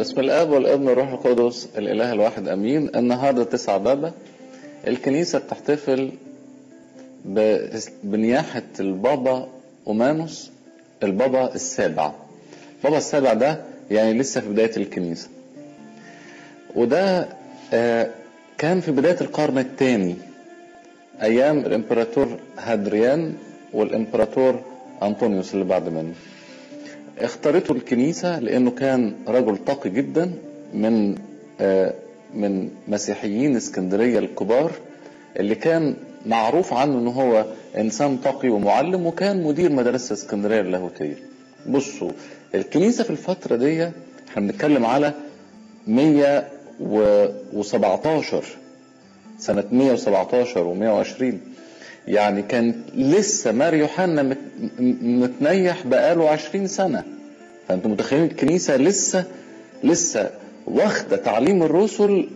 باسم الاب والابن والروح القدس الاله الواحد امين النهارده 9 بابا الكنيسه بتحتفل ب- بنياحه البابا اومانوس البابا السابع البابا السابع ده يعني لسه في بدايه الكنيسه وده آه، كان في بدايه القرن الثاني ايام الامبراطور هادريان والامبراطور انطونيوس اللي بعد منه اختارته الكنيسة لأنه كان رجل تقي جدا من آه، من مسيحيين اسكندرية الكبار اللي كان معروف عنه ان هو انسان تقي ومعلم وكان مدير مدرسة اسكندرية اللاهوتية بصوا الكنيسة في الفترة دي احنا بنتكلم على 117 سنة 117 و120 يعني كان لسه مار يوحنا مت- م- متنيح بقاله 20 سنة فانتم متخيلين الكنيسة لسه لسه واخدة تعليم الرسل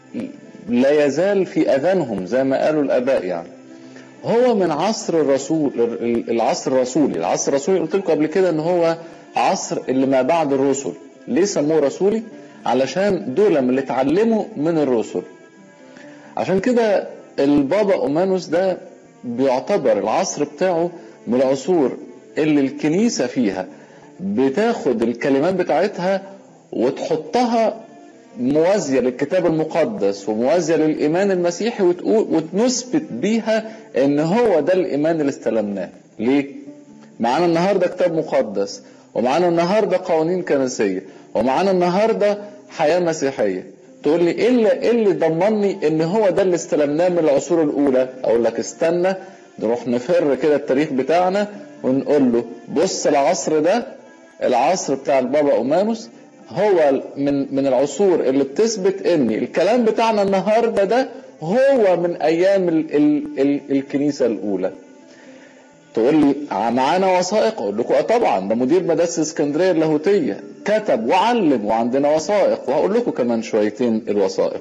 لا يزال في اذانهم زي ما قالوا الاباء يعني هو من عصر الرسول العصر الرسولي العصر الرسولي قلت لكم قبل كده ان هو عصر اللي ما بعد الرسل ليه سموه رسولي علشان دول من اللي اتعلموا من الرسل عشان كده البابا اومانوس ده بيعتبر العصر بتاعه من العصور اللي الكنيسة فيها بتاخد الكلمات بتاعتها وتحطها موازية للكتاب المقدس وموازية للإيمان المسيحي وتقول وتثبت بيها إن هو ده الإيمان اللي استلمناه ليه؟ معانا النهارده كتاب مقدس ومعانا النهارده قوانين كنسيه ومعانا النهارده حياه مسيحيه تقول لي ايه اللي ايه اللي ضمني ان هو ده اللي استلمناه من العصور الاولى اقول لك استنى نروح نفر كده التاريخ بتاعنا ونقول له بص العصر ده العصر بتاع البابا اومانوس هو من من العصور اللي بتثبت ان الكلام بتاعنا النهارده ده هو من ايام ال ال ال الكنيسه الاولى تقول لي معانا وثائق اقول لكم اه طبعا ده مدير مدرسه اسكندريه اللاهوتيه كتب وعلم وعندنا وثائق وهقول لكم كمان شويتين الوثائق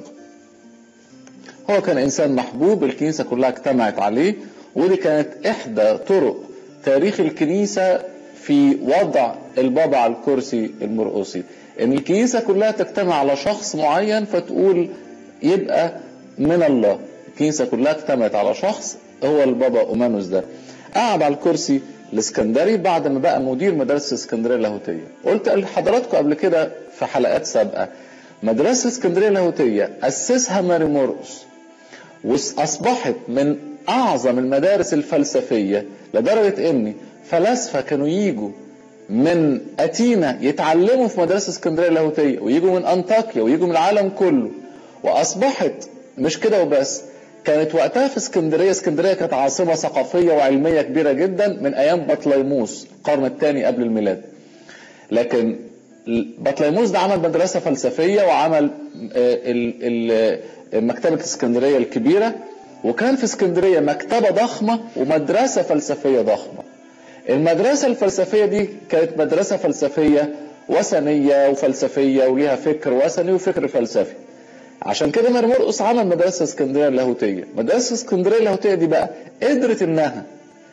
هو كان انسان محبوب الكنيسه كلها اجتمعت عليه ودي كانت احدى طرق تاريخ الكنيسه في وضع البابا على الكرسي المرقصي ان الكنيسه كلها تجتمع على شخص معين فتقول يبقى من الله الكنيسه كلها اجتمعت على شخص هو البابا اومانوس ده قعد على الكرسي الاسكندري بعد ما بقى مدير مدرسه اسكندريه اللاهوتيه قلت لحضراتكم قبل كده في حلقات سابقه مدرسه اسكندريه اللاهوتيه اسسها ماري مورقس واصبحت من اعظم المدارس الفلسفيه لدرجه ان فلاسفه كانوا يجوا من اتينا يتعلموا في مدرسه اسكندريه اللاهوتيه ويجوا من انطاكيا ويجوا من العالم كله واصبحت مش كده وبس كانت وقتها في اسكندريه اسكندريه كانت عاصمه ثقافيه وعلميه كبيره جدا من ايام بطليموس القرن الثاني قبل الميلاد لكن بطليموس ده عمل مدرسه فلسفيه وعمل ال- ال- مكتبه اسكندريه الكبيره وكان في اسكندريه مكتبه ضخمه ومدرسه فلسفيه ضخمه المدرسه الفلسفيه دي كانت مدرسه فلسفيه وثنيه وفلسفيه وليها فكر وثني وفكر فلسفي عشان كده ماري مرقس عمل مدرسه اسكندريه اللاهوتيه مدرسه اسكندريه اللاهوتيه دي بقى قدرت انها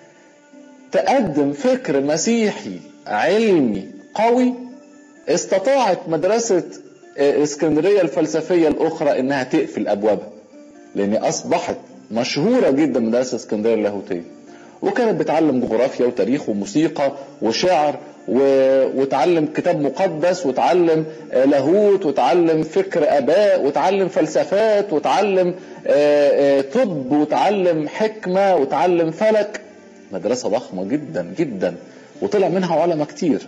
تقدم فكر مسيحي علمي قوي استطاعت مدرسه اسكندريه الفلسفيه الاخرى انها تقفل ابوابها لان اصبحت مشهوره جدا مدرسه اسكندريه اللاهوتيه وكانت بتعلم جغرافيا وتاريخ وموسيقى وشعر و... وتعلم كتاب مقدس وتعلم آه، لاهوت وتعلم فكر اباء وتعلم فلسفات وتعلم آه، آه، طب وتعلم حكمه وتعلم فلك مدرسه ضخمه جدا جدا وطلع منها علماء كتير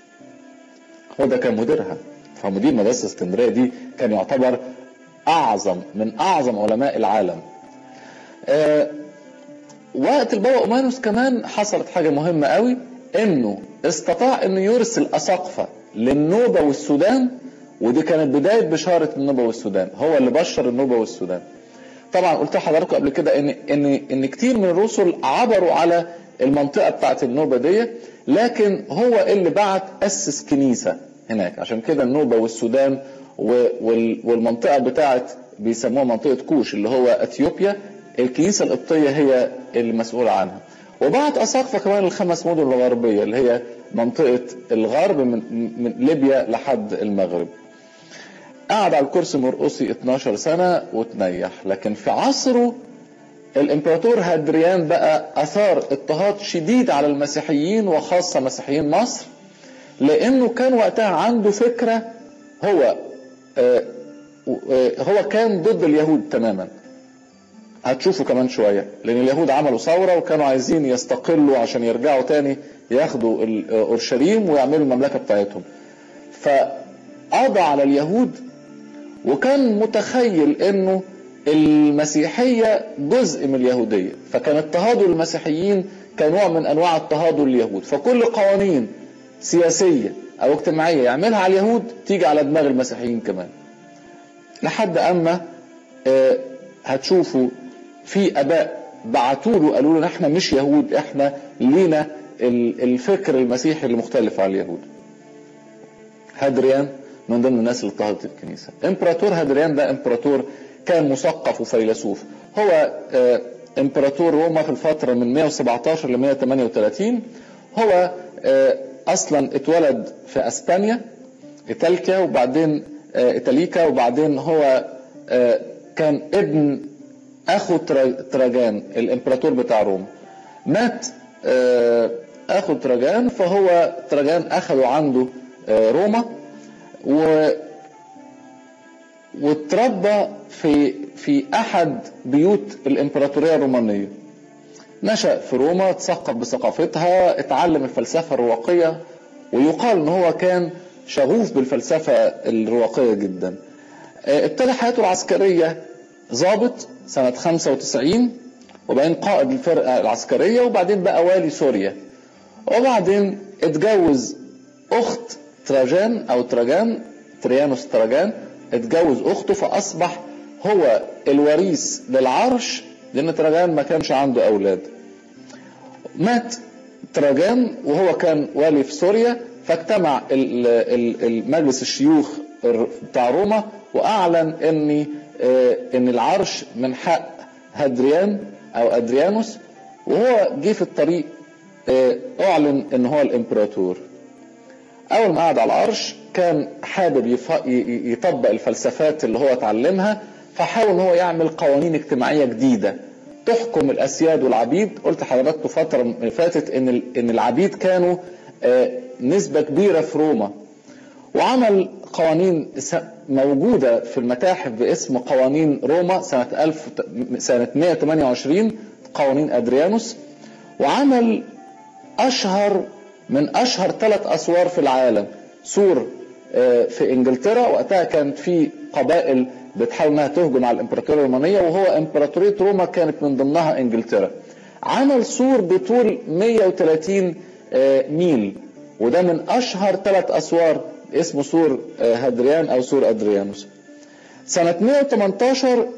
هو ده كان مديرها فمدير مدرسه اسكندريه دي كان يعتبر اعظم من اعظم علماء العالم آه، وقت البابا اومانوس كمان حصلت حاجه مهمه قوي انه استطاع انه يرسل اساقفه للنوبه والسودان ودي كانت بدايه بشاره النوبه والسودان هو اللي بشر النوبه والسودان طبعا قلت لحضراتكم قبل كده ان ان ان كتير من الرسل عبروا على المنطقه بتاعت النوبه دي لكن هو اللي بعت اسس كنيسه هناك عشان كده النوبه والسودان و- وال- والمنطقه بتاعت بيسموها منطقه كوش اللي هو اثيوبيا الكنيسه القبطيه هي اللي مسؤوله عنها وبعت اساقفه كمان الخمس مدن الغربيه اللي هي منطقه الغرب من من ليبيا لحد المغرب قعد على الكرسي مرقصي 12 سنة وتنيح لكن في عصره الامبراطور هادريان بقى اثار اضطهاد شديد على المسيحيين وخاصة مسيحيين مصر لانه كان وقتها عنده فكرة هو آه هو كان ضد اليهود تماما هتشوفوا كمان شوية لان اليهود عملوا ثورة وكانوا عايزين يستقلوا عشان يرجعوا تاني ياخدوا اورشليم ويعملوا المملكة بتاعتهم فقضى على اليهود وكان متخيل انه المسيحية جزء من اليهودية فكان اضطهاده للمسيحيين كنوع من انواع اضطهاده لليهود فكل قوانين سياسية او اجتماعية يعملها على اليهود تيجي على دماغ المسيحيين كمان لحد اما اه هتشوفوا في اباء بعتوا له قالوا له احنا مش يهود احنا لينا الفكر المسيحي اللي مختلف عن اليهود هادريان من ضمن الناس اللي اضطهدت الكنيسة امبراطور هادريان ده امبراطور كان مثقف وفيلسوف هو اه امبراطور روما في الفترة من 117 ل 138 هو اه اصلا اتولد في اسبانيا ايطاليا وبعدين اه ايطاليكا وبعدين هو كان ابن اخو تراجان الامبراطور بتاع روما مات اخو تراجان فهو تراجان اخذه عنده روما و واتربى في في احد بيوت الامبراطوريه الرومانيه نشا في روما تثقف بثقافتها اتعلم الفلسفه الرواقيه ويقال ان هو كان شغوف بالفلسفه الرواقيه جدا ابتدى حياته العسكريه ضابط سنه 95 وبعدين قائد الفرقه العسكريه وبعدين بقى والي سوريا وبعدين اتجوز اخت تراجان او تراجان تريانوس تراجان اتجوز اخته فاصبح هو الوريث للعرش لان تراجان ما كانش عنده اولاد مات تراجان وهو كان والي في سوريا فاجتمع المجلس الشيوخ بتاع روما واعلن ان ان العرش من حق هادريان او ادريانوس وهو جه في الطريق اعلن ان هو الامبراطور اول ما قعد على العرش كان حابب يطبق الفلسفات اللي هو اتعلمها فحاول ان هو يعمل قوانين اجتماعيه جديده تحكم الاسياد والعبيد قلت لحضراتكم فتره فاتت ان ان العبيد كانوا نسبه كبيره في روما وعمل قوانين موجوده في المتاحف باسم قوانين روما سنه 1000 سنه 128 قوانين ادريانوس وعمل اشهر من اشهر ثلاث اسوار في العالم سور في انجلترا وقتها كانت في قبائل بتحاول انها تهجم على الامبراطوريه الرومانيه وهو امبراطوريه روما كانت من ضمنها انجلترا عمل سور بطول 130 ميل وده من اشهر ثلاث اسوار اسمه سور هادريان او سور ادريانوس سنة 118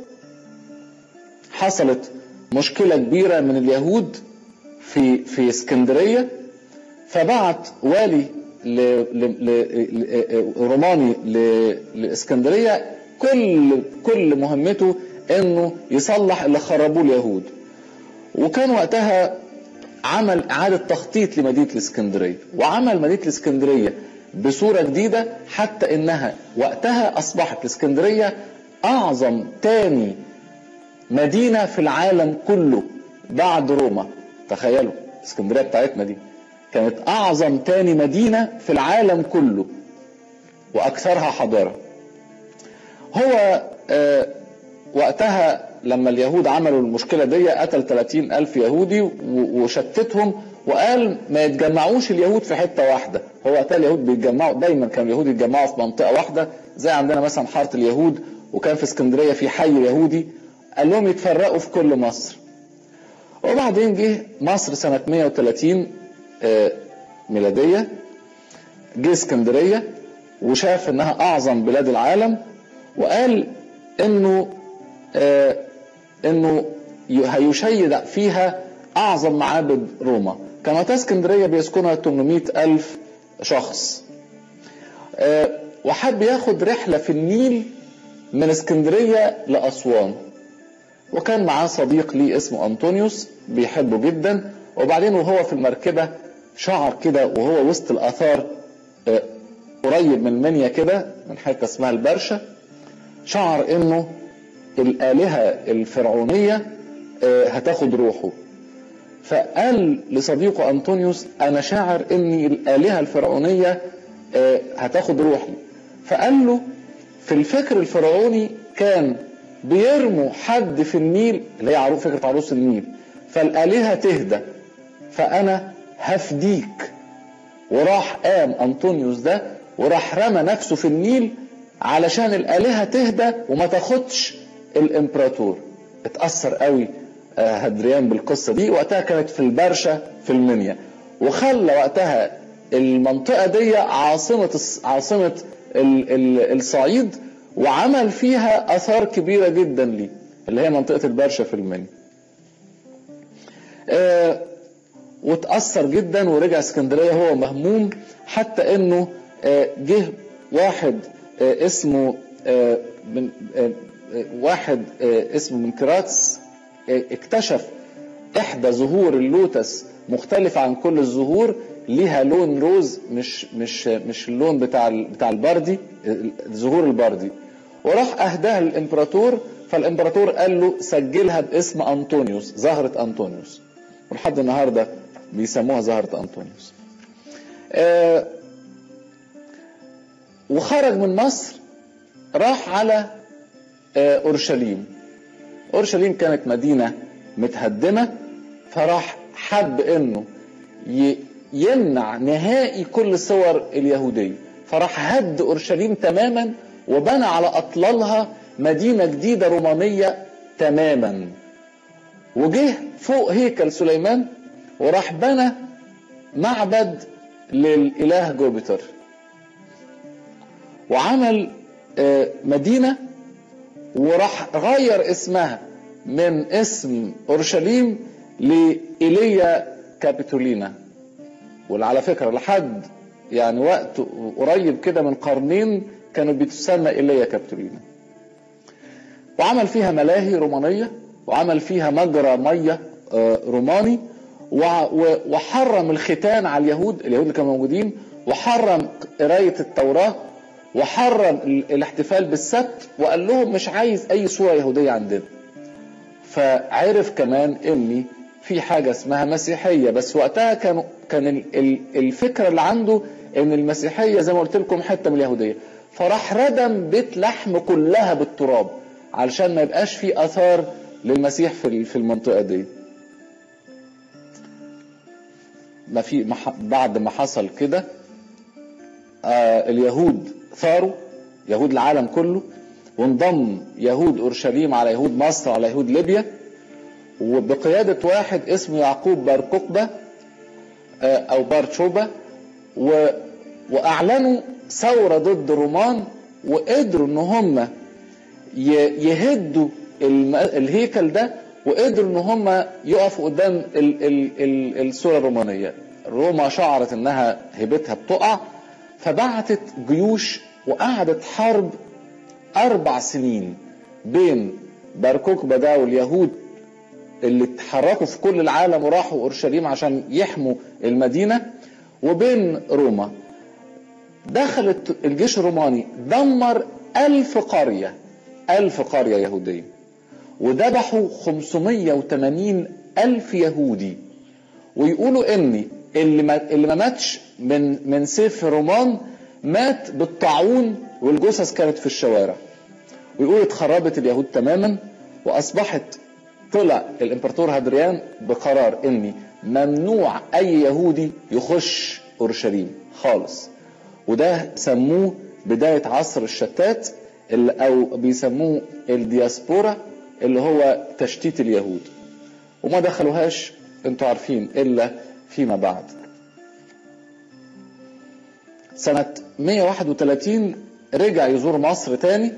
حصلت مشكلة كبيرة من اليهود في في اسكندرية فبعت والي ل ل روماني لاسكندريه كل كل مهمته انه يصلح اللي خربوه اليهود وكان وقتها عمل اعاده تخطيط لمدينه الاسكندريه وعمل مدينه الاسكندريه بصوره جديده حتى انها وقتها اصبحت الاسكندريه اعظم تاني مدينه في العالم كله بعد روما تخيلوا اسكندريه بتاعتنا دي كانت اعظم تاني مدينه في العالم كله واكثرها حضاره هو آه وقتها لما اليهود عملوا المشكله دي قتل 30 الف يهودي وشتتهم وقال ما يتجمعوش اليهود في حته واحده هو وقتها اليهود بيتجمعوا دايما كان اليهود يتجمعوا في منطقه واحده زي عندنا مثلا حاره اليهود وكان في اسكندريه في حي يهودي قال لهم يتفرقوا في كل مصر وبعدين جه مصر سنه 130 ميلادية جه اسكندرية وشاف انها اعظم بلاد العالم وقال انه آه انه هيشيد فيها اعظم معابد روما كان وقتها اسكندرية بيسكنها 800 الف شخص آه وحب ياخد رحلة في النيل من اسكندرية لأسوان وكان معاه صديق ليه اسمه أنطونيوس بيحبه جدا وبعدين وهو في المركبة شعر كده وهو وسط الآثار قريب من المنيا كده من حتة اسمها البرشة شعر انه الالهه الفرعونيه هتاخد روحه فقال لصديقه انطونيوس انا شاعر ان الالهه الفرعونيه هتاخد روحي فقال له في الفكر الفرعوني كان بيرموا حد في النيل اللي هي عروس فكره عروس النيل فالالهه تهدى فانا هفديك وراح قام انطونيوس ده وراح رمى نفسه في النيل علشان الالهه تهدى وما تاخدش الامبراطور اتاثر قوي هدريان بالقصه دي وقتها كانت في البرشه في المنيا وخلى وقتها المنطقه دي عاصمه عاصمه الصعيد وعمل فيها اثار كبيره جدا ليه اللي هي منطقه البرشه في المنيا آه وتاثر جدا ورجع اسكندريه هو مهموم حتى انه آه جه واحد آه اسمه من واحد اسمه من كراتس اكتشف احدى زهور اللوتس مختلفة عن كل الزهور ليها لون روز مش مش مش اللون بتاع بتاع البردي زهور البردي وراح اهداها للامبراطور فالامبراطور قال له سجلها باسم انطونيوس زهرة انطونيوس ولحد النهارده بيسموها زهرة انطونيوس آه وخرج من مصر راح على آه اورشليم اورشليم كانت مدينه متهدمه فراح حب انه يمنع نهائي كل صور اليهوديه فراح هد اورشليم تماما وبنى على اطلالها مدينه جديده رومانيه تماما وجه فوق هيكل سليمان وراح بنى معبد للاله جوبيتر وعمل مدينه وراح غير اسمها من اسم اورشليم لايليا كابيتولينا وعلى فكره لحد يعني وقت قريب كده من قرنين كانوا بتسمى ايليا كابيتولينا وعمل فيها ملاهي رومانيه وعمل فيها مجرى ميه روماني وحرم الختان على اليهود اليهود اللي كانوا موجودين وحرم قرايه التوراه وحرم الاحتفال بالسبت وقال لهم مش عايز اي صوره يهوديه عندنا فعرف كمان ان في حاجه اسمها مسيحيه بس وقتها كانوا كان الفكره اللي عنده ان المسيحيه زي ما قلت لكم حته من اليهوديه فراح ردم بيت لحم كلها بالتراب علشان ما يبقاش في اثار للمسيح في في المنطقه دي ما في بعد ما حصل كده آه اليهود ثاروا يهود العالم كله وانضم يهود اورشليم على يهود مصر على يهود ليبيا وبقيادة واحد اسمه يعقوب باركوكبة او بارتشوبة و... واعلنوا ثورة ضد الرومان وقدروا ان هم ي... يهدوا الم... الهيكل ده وقدروا ان هم يقفوا قدام ال... ال... ال... الصورة الرومانية روما شعرت انها هيبتها بتقع فبعتت جيوش وقعدت حرب أربع سنين بين باركوكبا ده واليهود اللي اتحركوا في كل العالم وراحوا أورشليم عشان يحموا المدينة وبين روما دخلت الجيش الروماني دمر ألف قرية ألف قرية يهودية وذبحوا 580 ألف يهودي ويقولوا إن اللي ما, اللي ما ماتش من من سيف الرومان مات بالطاعون والجثث كانت في الشوارع ويقول اتخربت اليهود تماما واصبحت طلع الامبراطور هادريان بقرار ان ممنوع اي يهودي يخش اورشليم خالص وده سموه بدايه عصر الشتات اللي او بيسموه الدياسبورا اللي هو تشتيت اليهود وما دخلوهاش انتوا عارفين الا فيما بعد سنة 131 رجع يزور مصر تاني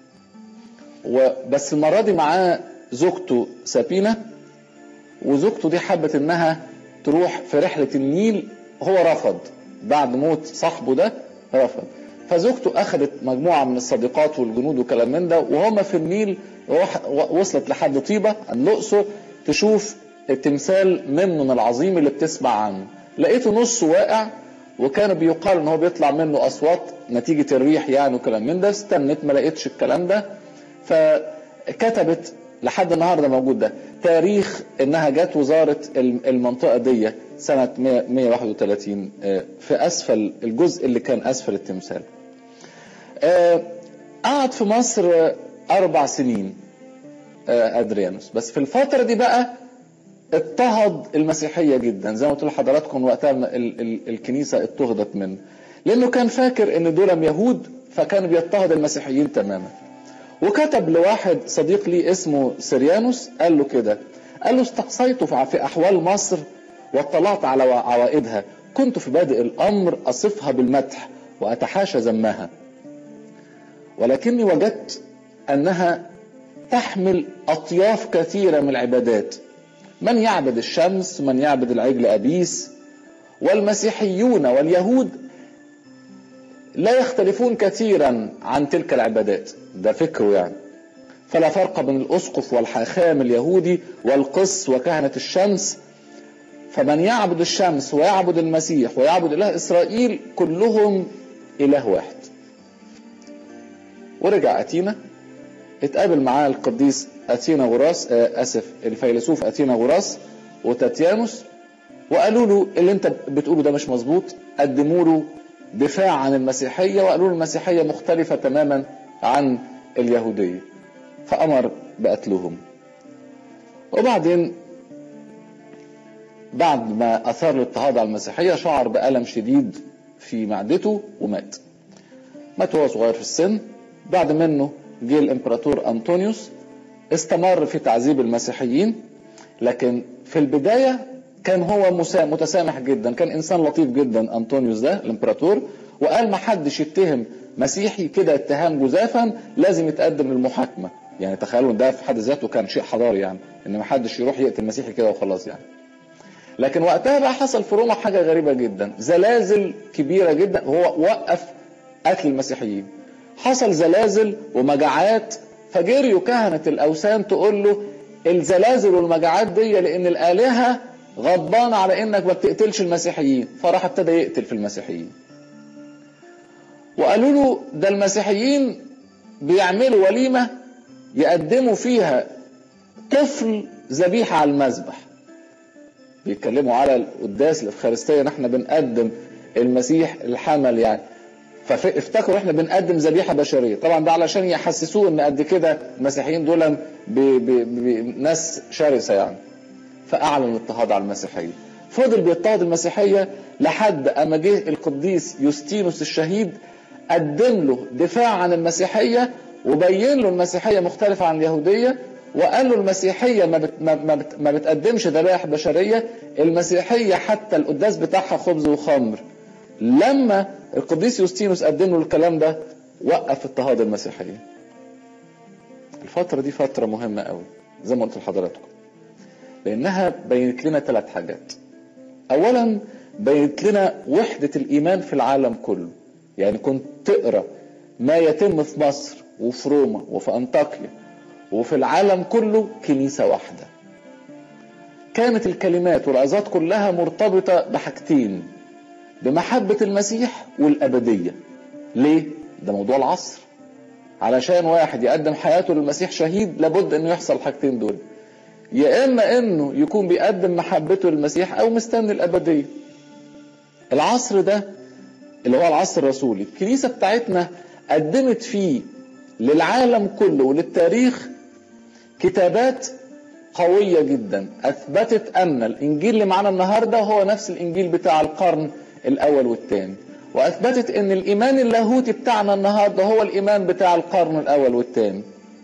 وبس المرة دي معاه زوجته سابينة وزوجته دي حبت انها تروح في رحلة النيل هو رفض بعد موت صاحبه ده رفض فزوجته اخذت مجموعة من الصديقات والجنود وكلام من ده وهم في النيل وصلت لحد طيبة الأقصر تشوف التمثال ممنون العظيم اللي بتسمع عنه لقيته نصه واقع وكان بيقال ان هو بيطلع منه اصوات نتيجه الريح يعني وكلام من ده استنت ما لقيتش الكلام ده فكتبت لحد النهارده موجود ده تاريخ انها جت وزاره المنطقه دي سنه 131 في اسفل الجزء اللي كان اسفل التمثال. قعد في مصر اربع سنين ادريانوس بس في الفتره دي بقى اضطهد المسيحيه جدا زي ما قلت لحضراتكم وقتها الكنيسه اضطهدت منه لانه كان فاكر ان دول يهود فكان بيضطهد المسيحيين تماما وكتب لواحد صديق لي اسمه سريانوس قال له كده قال له استقصيت في احوال مصر واطلعت على عوائدها كنت في بادئ الامر اصفها بالمدح واتحاشى ذمها ولكني وجدت انها تحمل اطياف كثيره من العبادات من يعبد الشمس من يعبد العجل ابيس والمسيحيون واليهود لا يختلفون كثيرا عن تلك العبادات ده فكره يعني فلا فرق بين الاسقف والحاخام اليهودي والقس وكهنه الشمس فمن يعبد الشمس ويعبد المسيح ويعبد اله اسرائيل كلهم اله واحد ورجع اتينا اتقابل معاه القديس اتينا غراس اسف الفيلسوف اتينا غراس وتاتيانوس وقالوا له اللي انت بتقوله ده مش مظبوط قدموا له دفاع عن المسيحيه وقالوا له المسيحيه مختلفه تماما عن اليهوديه فامر بقتلهم وبعدين بعد ما اثار الاضطهاد على المسيحيه شعر بالم شديد في معدته ومات مات وهو صغير في السن بعد منه جه الامبراطور انطونيوس استمر في تعذيب المسيحيين لكن في البدايه كان هو متسامح جدا كان انسان لطيف جدا انطونيوس ده الامبراطور وقال ما حدش يتهم مسيحي كده اتهام جزافا لازم يتقدم للمحاكمه يعني تخيلوا ده في حد ذاته كان شيء حضاري يعني ان ما حدش يروح يقتل مسيحي كده وخلاص يعني لكن وقتها بقى حصل في روما حاجه غريبه جدا زلازل كبيره جدا هو وقف قتل المسيحيين حصل زلازل ومجاعات فجريوا كهنه الاوثان تقول له الزلازل والمجاعات دي لان الالهه غضبانه على انك ما بتقتلش المسيحيين فراح ابتدى يقتل في المسيحيين وقالوا له ده المسيحيين بيعملوا وليمه يقدموا فيها طفل ذبيحه على المذبح بيتكلموا على القداس الافخارستيه احنا بنقدم المسيح الحمل يعني فافتكروا احنا بنقدم ذبيحه بشريه طبعا ده علشان يحسسوه ان قد كده المسيحيين دول ناس شرسه يعني فاعلن الاضطهاد على المسيحيه فضل بيضطهد المسيحيه لحد اما جه القديس يوستينوس الشهيد قدم له دفاع عن المسيحيه وبين له المسيحيه مختلفه عن اليهوديه وقال له المسيحيه ما, بت ما, بت ما بتقدمش ذبائح بشريه المسيحيه حتى القداس بتاعها خبز وخمر لما القديس يوستينوس قدم له الكلام ده وقف اضطهاد المسيحيه الفتره دي فتره مهمه قوي زي ما قلت لحضراتكم لانها بينت لنا ثلاث حاجات اولا بينت لنا وحده الايمان في العالم كله يعني كنت تقرا ما يتم في مصر وفي روما وفي انطاكيا وفي العالم كله كنيسه واحده كانت الكلمات والعظات كلها مرتبطه بحاجتين بمحبه المسيح والابديه ليه ده موضوع العصر علشان واحد يقدم حياته للمسيح شهيد لابد انه يحصل الحاجتين دول يا اما انه يكون بيقدم محبته للمسيح او مستني الابديه العصر ده اللي هو العصر الرسولي الكنيسه بتاعتنا قدمت فيه للعالم كله وللتاريخ كتابات قوية جدا أثبتت أن الإنجيل اللي معانا النهاردة هو نفس الإنجيل بتاع القرن الأول والثاني وأثبتت أن الإيمان اللاهوتي بتاعنا النهاردة هو الإيمان بتاع القرن الأول والثاني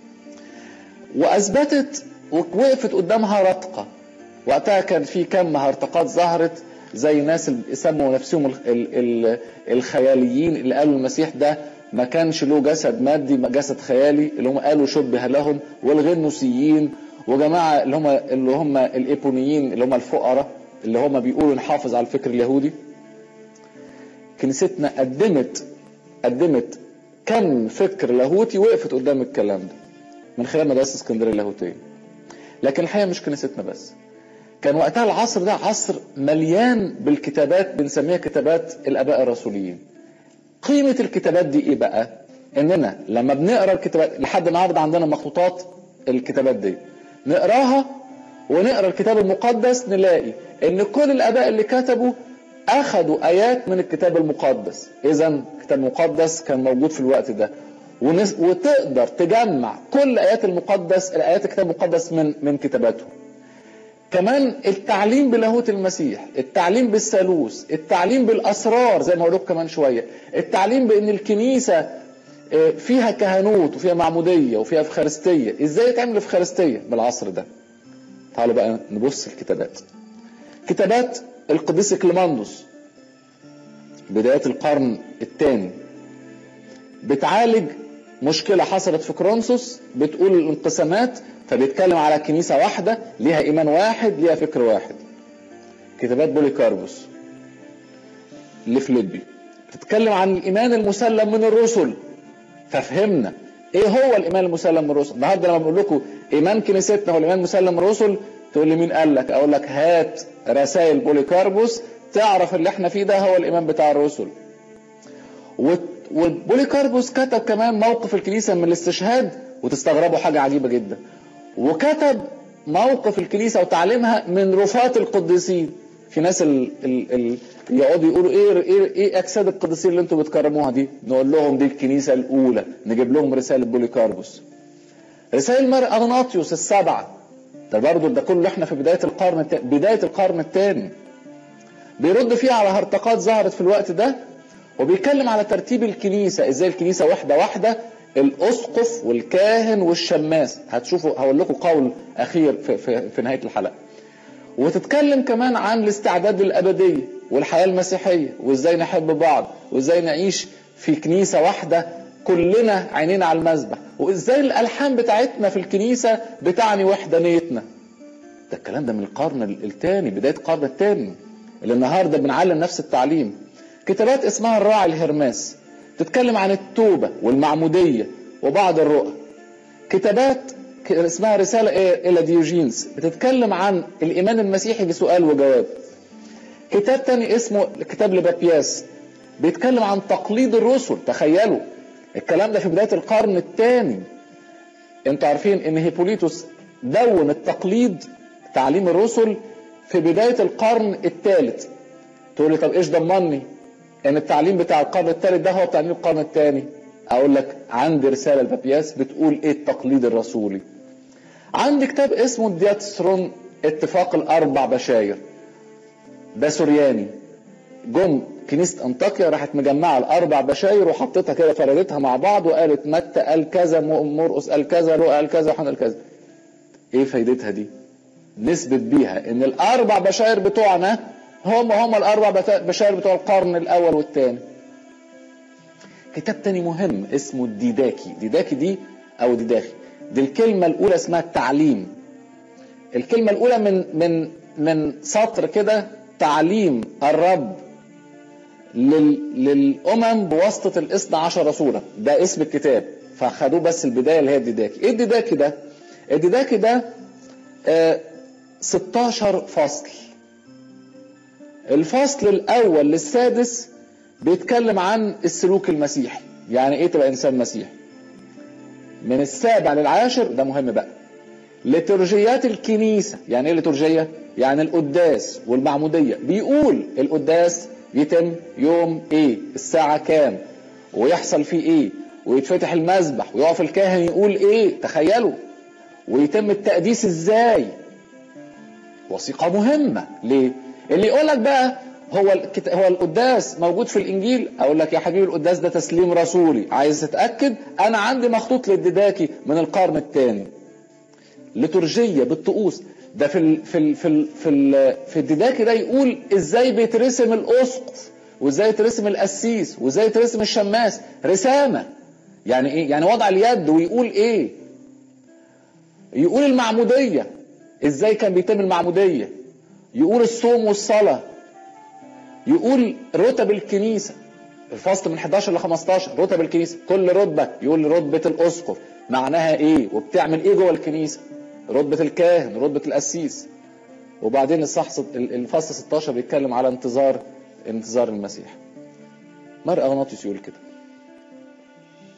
وأثبتت ووقفت قدامها رتقة وقتها كان في كم هرطقات ظهرت زي ناس اللي سموا نفسهم ال ال الخياليين اللي قالوا المسيح ده ما كانش له جسد مادي جسد خيالي اللي هم قالوا شبه لهم والغنوسيين وجماعه اللي هم اللي هم الايبونيين اللي هم الفقراء اللي هم بيقولوا نحافظ على الفكر اليهودي كنيستنا قدمت قدمت كم فكر لاهوتي وقفت قدام الكلام ده من خلال مدرسه اسكندريه اللاهوتيه لكن الحقيقه مش كنيستنا بس كان وقتها العصر ده عصر مليان بالكتابات بنسميها كتابات الاباء الرسوليين قيمة الكتابات دي ايه بقى اننا لما بنقرا الكتابات لحد النهارده عندنا مخطوطات الكتابات دي نقراها ونقرا الكتاب المقدس نلاقي ان كل الاباء اللي كتبوا اخذوا ايات من الكتاب المقدس اذا الكتاب المقدس كان موجود في الوقت ده ونس... وتقدر تجمع كل ايات المقدس الايات الكتاب المقدس من من كتاباتهم كمان التعليم بلاهوت المسيح التعليم بالثالوث التعليم بالاسرار زي ما هقول لكم كمان شويه التعليم بان الكنيسه فيها كهنوت وفيها معموديه وفيها افخارستيه ازاي تعمل افخارستيه بالعصر ده تعالوا بقى نبص الكتابات كتابات القديس كليماندوس بداية القرن الثاني بتعالج مشكلة حصلت في كرونسوس بتقول الانقسامات فبيتكلم على كنيسة واحدة ليها إيمان واحد ليها فكر واحد كتابات بوليكاربوس لفليبي بتتكلم عن الإيمان المسلم من الرسل ففهمنا ايه هو الايمان المسلم من الرسل النهارده لما بقول لكم ايمان كنيستنا هو الايمان المسلم من الرسل تقول لي مين قال لك اقول لك هات رسائل بوليكاربوس تعرف اللي احنا فيه ده هو الايمان بتاع الرسل وبوليكاربوس كتب كمان موقف الكنيسه من الاستشهاد وتستغربوا حاجه عجيبه جدا وكتب موقف الكنيسه وتعليمها من رفات القديسين في ناس ال ال ال يقعدوا يقولوا ايه ايه ايه اجساد القديسين اللي انتم بتكرموها دي نقول لهم دي الكنيسه الاولى نجيب لهم رساله بوليكاربوس رسائل مار اغناطيوس السبعه ده برضه ده كله احنا في بدايه القرن التاني بدايه القرن الثاني بيرد فيها على هرطقات ظهرت في الوقت ده وبيتكلم على ترتيب الكنيسه ازاي الكنيسه واحده واحده الاسقف والكاهن والشماس هتشوفوا هقول لكم قول اخير في, في, في نهايه الحلقه وتتكلم كمان عن الاستعداد للابديه والحياه المسيحيه وازاي نحب بعض وازاي نعيش في كنيسه واحده كلنا عينينا على المذبح وازاي الالحان بتاعتنا في الكنيسه بتعني وحدانيتنا ده الكلام ده من القرن الثاني بدايه القرن الثاني اللي النهارده بنعلم نفس التعليم كتابات اسمها الراعي الهرماس تتكلم عن التوبه والمعموديه وبعض الرؤى كتابات اسمها رساله الى ديوجينز بتتكلم عن الايمان المسيحي بسؤال وجواب كتاب تاني اسمه كتاب لبابياس بيتكلم عن تقليد الرسل تخيلوا الكلام ده في بدايه القرن الثاني انتوا عارفين ان هيبوليتوس دون التقليد تعليم الرسل في بدايه القرن الثالث تقول لي طب ايش ضمني ان التعليم بتاع القرن الثالث ده هو تعليم القرن الثاني اقول لك عندي رساله لبابياس بتقول ايه التقليد الرسولي عندي كتاب اسمه دياتسترون اتفاق الاربع بشاير ده سورياني جم كنيسه انطاكيا راحت مجمعه الاربع بشاير وحطيتها كده فردتها مع بعض وقالت متى قال كذا مرقس قال كذا لوقا قال كذا وحنا قال كذا ايه فايدتها دي نثبت بيها ان الاربع بشاير بتوعنا هم هم الاربع بشاير بتوع القرن الاول والثاني كتاب تاني مهم اسمه الديداكي ديداكي دي او ديداخي دي الكلمة الأولى اسمها التعليم الكلمة الأولى من من من سطر كده تعليم الرب لل للأمم بواسطة الاثنى عشر رسولا ده اسم الكتاب فخدوه بس البداية اللي هي الديداكي ايه الديداكي ده الديداكي ده آه 16 فصل الفصل الأول للسادس بيتكلم عن السلوك المسيحي يعني ايه تبقى انسان مسيحي من السابع للعاشر ده مهم بقى لترجيات الكنيسة يعني ايه لترجية يعني القداس والمعمودية بيقول القداس يتم يوم ايه الساعة كام ويحصل فيه ايه ويتفتح المذبح ويقف الكاهن يقول ايه تخيلوا ويتم التقديس ازاي وثيقة مهمة ليه اللي يقول لك بقى هو الكت... هو القداس موجود في الانجيل اقول لك يا حبيبي القداس ده تسليم رسولي عايز تتاكد انا عندي مخطوط للديداكي من القرن الثاني لترجيه بالطقوس ده في ال... في ال... في ال... في, ال... في الديداكي ده يقول ازاي بيترسم الاسقف وازاي يترسم القسيس وازاي يترسم الشماس رسامه يعني ايه يعني وضع اليد ويقول ايه يقول المعموديه ازاي كان بيتم المعموديه يقول الصوم والصلاه يقول رتب الكنيسه الفصل من 11 ل 15 رتب الكنيسه كل رتبه يقول رتبه الاسقف معناها ايه وبتعمل ايه جوه الكنيسه رتبه الكاهن رتبه القسيس وبعدين الصح الفصل 16 بيتكلم على انتظار انتظار المسيح مر اغناطيوس يقول كده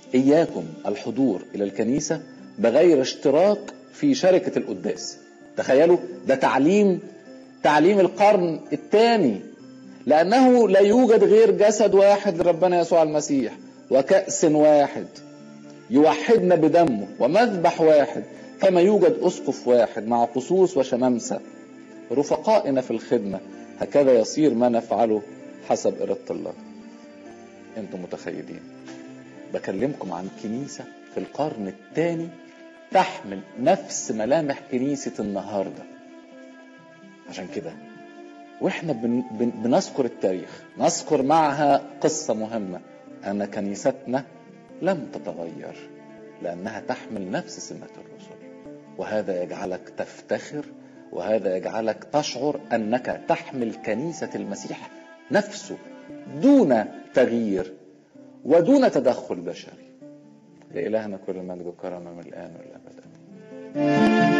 إياكم الحضور إلى الكنيسة بغير اشتراك في شركة القداس تخيلوا ده تعليم تعليم القرن الثاني لأنه لا يوجد غير جسد واحد لربنا يسوع المسيح وكأس واحد يوحدنا بدمه ومذبح واحد كما يوجد أسقف واحد مع قصوص وشمامسة رفقائنا في الخدمة هكذا يصير ما نفعله حسب إرادة الله أنتم متخيلين بكلمكم عن كنيسة في القرن الثاني تحمل نفس ملامح كنيسة النهاردة عشان كده واحنا بن بن بنذكر التاريخ نذكر معها قصة مهمة أن كنيستنا لم تتغير لأنها تحمل نفس سمة الرسل وهذا يجعلك تفتخر وهذا يجعلك تشعر أنك تحمل كنيسة المسيح نفسه دون تغيير ودون تدخل بشري لإلهنا كل المجد والكرامة من الآن والأبد آمين